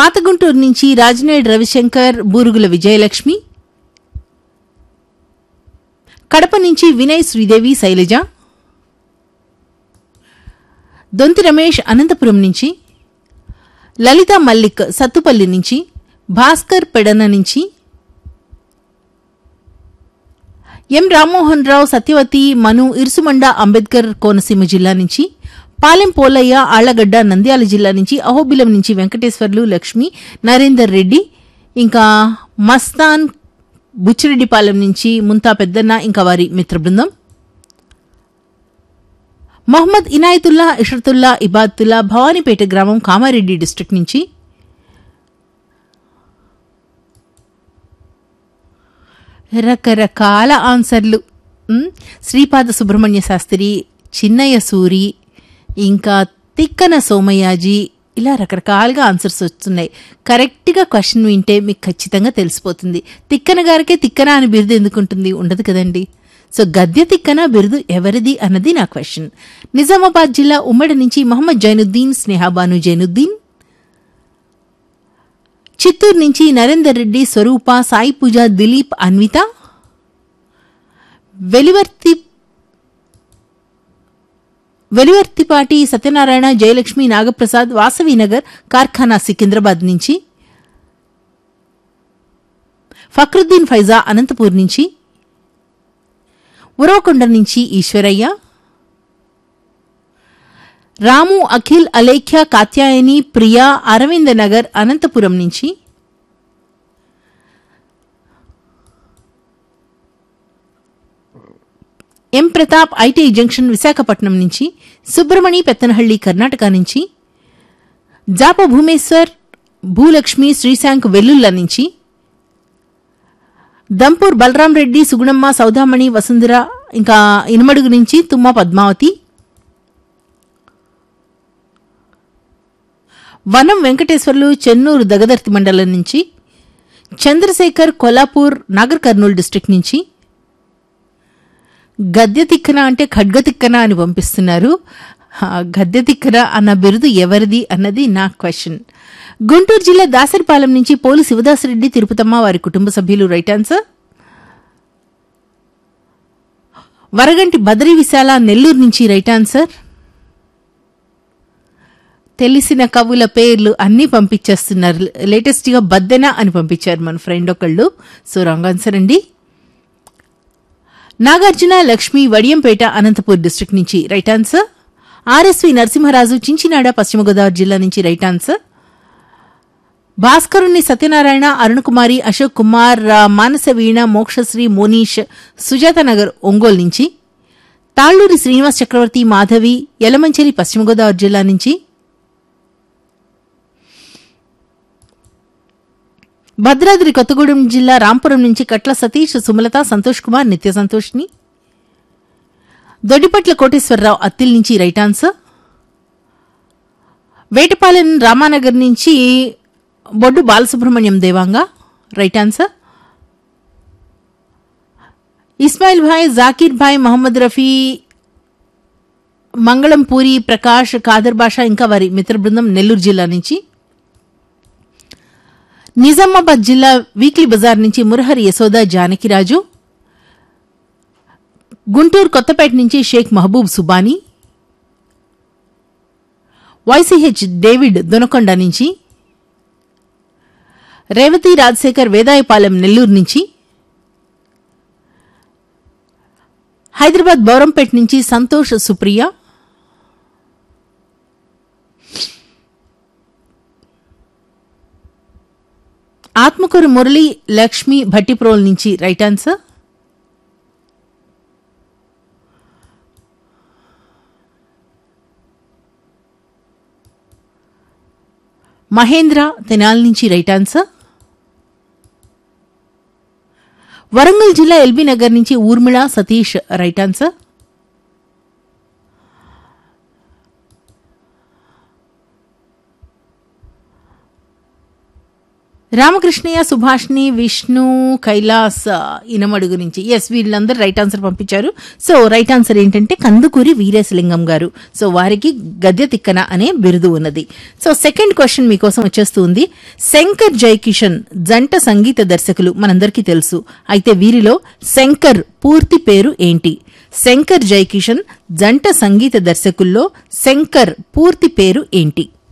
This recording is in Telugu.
పాతగుంటూరు నుంచి రాజనేడ్ రవిశంకర్ బూరుగుల విజయలక్ష్మి కడప నుంచి వినయ్ శ్రీదేవి శైలజ దొంతి రమేష్ అనంతపురం నుంచి లలిత మల్లిక్ సత్తుపల్లి నుంచి భాస్కర్ పెడన నుంచి ఎం రామ్మోహన్ రావు సత్యవతి మను ఇరుసుమండ అంబేద్కర్ కోనసీమ జిల్లా నుంచి పాలెం పోలయ్య ఆళ్లగడ్డ నంద్యాల జిల్లా నుంచి అహోబిలం నుంచి వెంకటేశ్వర్లు లక్ష్మి నరేందర్ రెడ్డి ఇంకా మస్తాన్ బుచ్చిరెడ్డిపాలెం నుంచి ముంతా పెద్దన్న ఇంకా వారి మిత్ర బృందం మొహమ్మద్ ఇనాయతుల్లా ఇషరతుల్లా ఇబాతుల్లా భవానీపేట గ్రామం కామారెడ్డి డిస్ట్రిక్ట్ నుంచి రకరకాల ఆన్సర్లు ఉమ్, శ్రీపాద సుబ్రహ్మణ్య శాస్త్రి చిన్నయ్య సూరి ఇంకా తిక్కన సోమయాజీ ఇలా రకరకాలుగా ఆన్సర్స్ వస్తున్నాయి కరెక్ట్గా క్వశ్చన్ వింటే మీకు ఖచ్చితంగా తెలిసిపోతుంది తిక్కన గారికే తిక్కన అని బిరుదు ఎందుకు ఉంటుంది ఉండదు కదండి సో గద్య తిక్కన బిరుదు ఎవరిది అన్నది నా క్వశ్చన్ నిజామాబాద్ జిల్లా ఉమ్మడి నుంచి మహమ్మద్ జైనుద్దీన్ స్నేహాబాను జైనుద్దీన్ చిత్తూరు నుంచి నరేందర్ రెడ్డి స్వరూప సాయి పూజ దిలీప్ అన్విత వెలివర్తి వెలివర్తిపాటి సత్యనారాయణ జయలక్ష్మి నాగప్రసాద్ వాసవినగర్ కార్ఖానా సికింద్రాబాద్ నుంచి ఫక్రుద్దీన్ ఫైజా అనంతపూర్ నుంచి ఉరవకొండ నుంచి ఈశ్వరయ్య రాము అఖిల్ అలేఖ్య కాత్యాయని ప్రియా అరవింద నగర్ అనంతపురం నుంచి M Pratap IT junction Visakhapatnam నుంచి సుబ్రమణి పెత్తనహళ్లి కర్ణాటక నుంచి జాప భూమేశ్వర్ భూలక్ష్మి శ్రీశాంక్ వెల్లుల్ల నుంచి దంపూర్ బలరాం రెడ్డి సుగుణమ్మ సౌదామణి వసుంధర ఇంకా ఇనుమడుగు నుంచి తుమ్మ పద్మావతి వనం వెంకటేశ్వర్లు చెన్నూరు దగదర్తి మండలం నుంచి చంద్రశేఖర్ కొల్లాపూర్ నాగర్ కర్నూలు డిస్టిక్ నుంచి గద్య తిక్కన అంటే ఖడ్గ తిక్కన అని పంపిస్తున్నారు ఆ, గద్య తిక్కన అన్న బిరుదు ఎవరిది అన్నది నా క్వశ్చన్ గుంటూరు జిల్లా దాసరిపాలెం నుంచి పోలు శివదాసరెడ్డి తిరుపతమ్మ వారి కుటుంబ సభ్యులు రైట్ ఆన్సర్ వరగంటి బదరి విశాల నెల్లూరు నుంచి రైట్ ఆన్సర్ తెలిసిన కవుల పేర్లు అన్నీ పంపించేస్తున్నారు లేటెస్ట్గా బద్దెన అని పంపించారు మన ఫ్రెండ్ ఒకళ్ళు సో రాంగ్ ఆన్సర్ అండి నాగార్జున లక్ష్మి వడియంపేట అనంతపూర్ డిస్ట్రిక్ట్ నుంచి right answer RSV Narasimharaju Chinchinada పశ్చిమ గోదావరి జిల్లా నుంచి రైట్ ఆన్సర్ భాస్కరుని సత్యనారాయణ అరుణకుమారి అశోక్ కుమార్ ఆ, మానస వీణ మోక్షశ్రీ మోనీష్ సుజాత నగర్ ఒంగోలు నుంచి తాళ్లూరి శ్రీనివాస్ చక్రవర్తి మాధవి యలమంచిలి పశ్చిమ గోదావరి జిల్లా నుంచి భద్రాద్రి కొత్తగూడెం జిల్లా రాంపురం నుంచి కట్ల సతీష్ సుమలత సంతోష్ కుమార్ నిత్య సంతోష్ని దొడ్డిపట్ల కోటేశ్వరరావు అత్తిల్ నుంచి రైట్ ఆన్సర్ వేటపాలెం రామానగర్ నుంచి బొడ్డు బాలసుబ్రహ్మణ్యం దేవాంగ రైట్ ఆన్సర్ ఇస్మాయిల్ భాయ్ జాకీర్ భాయ్ మహమ్మద్ రఫీ మంగళం పూరి ప్రకాష్ కాదర్ బాషా ఇంకా వారి మిత్ర బృందం నెల్లూరు జిల్లా నుంచి నిజామాబాద్ జిల్లా వీక్లీ బజార్ నుంచి మురహరి యశోద జానకిరాజు గుంటూరు కొత్తపేట నుంచి షేక్ మహబూబ్ సుబానీ వైసీహెచ్ డేవిడ్ దొనకొండ నుంచి రేవతి రాజశేఖర్ వేదాయపాలెం నెల్లూరు నుంచి హైదరాబాద్ బౌరంపేట నుంచి సంతోష్ సుప్రియ ఆత్మకూరు మురళి లక్ష్మి భట్టిప్రోల్ నుంచి రైట్ ఆన్సర్ మహేంద్ర తెనాల్ నుంచి రైట్ ఆన్సర్ వరంగల్ జిల్లా ఎల్బీ నగర్ నుంచి ఊర్మిళ సతీష్ రైట్ ఆన్సర్ రామకృష్ణయ్య సుభాష్ని విష్ణు కైలాస్ ఆ, ఇనమడుగు నుంచి ఎస్ వీళ్ళందరూ రైట్ ఆన్సర్ పంపించారు సో రైట్ ఆన్సర్ ఏంటంటే కందుకూరి వీరేశలింగం గారు సో వారికి గద్య తిక్కన అనే బిరుదు ఉన్నది సో సెకండ్ క్వశ్చన్ మీకోసం వచ్చేస్తుంది శంకర్ జయకిషన్ జంట సంగీత దర్శకులు మనందరికీ తెలుసు అయితే వీరిలో శంకర్ పూర్తి పేరు ఏంటి శంకర్ జయకిషన్ జంట సంగీత దర్శకుల్లో శంకర్ పూర్తి పేరు ఏంటి